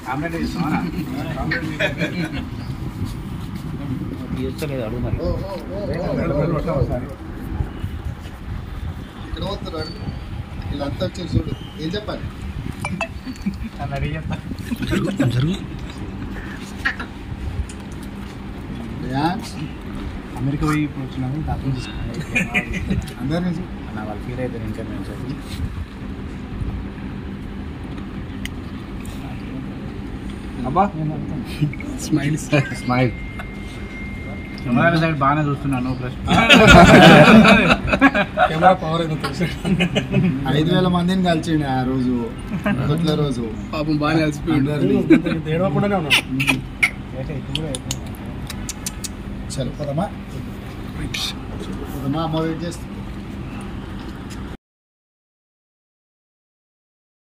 Omelette ఇస్తామా తీర్చలేదు అడుగు మరి ఓ, ఓ, ఓ, ఓ. ఇక్కడ పోతున్నాడు వీళ్ళంతా వచ్చి చూడు ఏం చెప్పాలి నన్ను అడిగి చెప్తా డ్యాన్స్ అమెరికా పోయి ఇప్పుడు వచ్చినాము తాతం అందరి నుంచి అన్న వాళ్ళు ఫీల్ అవుతారు ఇంకా మేము చెప్పి అబ్బా స్మైల్ స్మైల్ కెమెరా సైడ్ బాగానే చూస్తున్నాను ప్లస్ కెమెరా పవర్ ఏదో తెలుసు ఐదు వేల మందిని కలిసిండు ఆ రోజు కొట్ల రోజు పాపం బాగానే అలసిపోయాడు అందరినీ. ఏడవకుండానే ఉన్నాడు చలో పోదామా పోదామా అమ్మ వెయిట్ చేస్తా